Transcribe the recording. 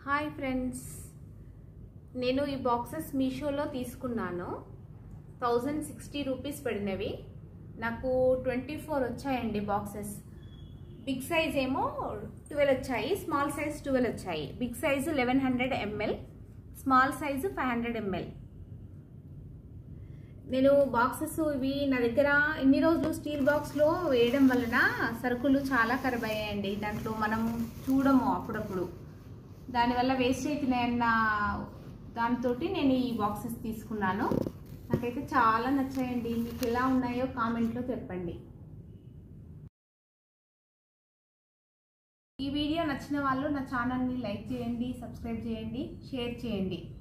hi friends నేను ఈ boxes మీషోలో తీసుకున్నాను థౌజండ్ సిక్స్టీ రూపీస్ పడినవి నాకు ట్వంటీ ఫోర్ వచ్చాయండి బాక్సెస్ బిగ్ సైజ్ ఏమో ట్వెల్వ్ వచ్చాయి స్మాల్ సైజ్ ట్వెల్వ్ వచ్చాయి big size eleven hundred ML small size five hundred ML నేను బాక్సెస్ ఇవి నా దగ్గర ఇన్ని రోజులు స్టీల్ బాక్స్లో వేయడం వలన సరుకులు చాలా ఖరాబ్ అయ్యాయండి దాంట్లో మనం చూడము అప్పుడప్పుడు దానివల్ల వేస్ట్ అవుతున్నాయన్న దాంతో నేను ఈ బాక్సెస్ తీసుకున్నాను నాకైతే చాలా నచ్చాయండి మీకు ఎలా ఉన్నాయో కామెంట్లో చెప్పండి ఈ వీడియో నచ్చిన వాళ్ళు నా ఛానల్ని లైక్ చేయండి సబ్స్క్రైబ్ చేయండి షేర్ చేయండి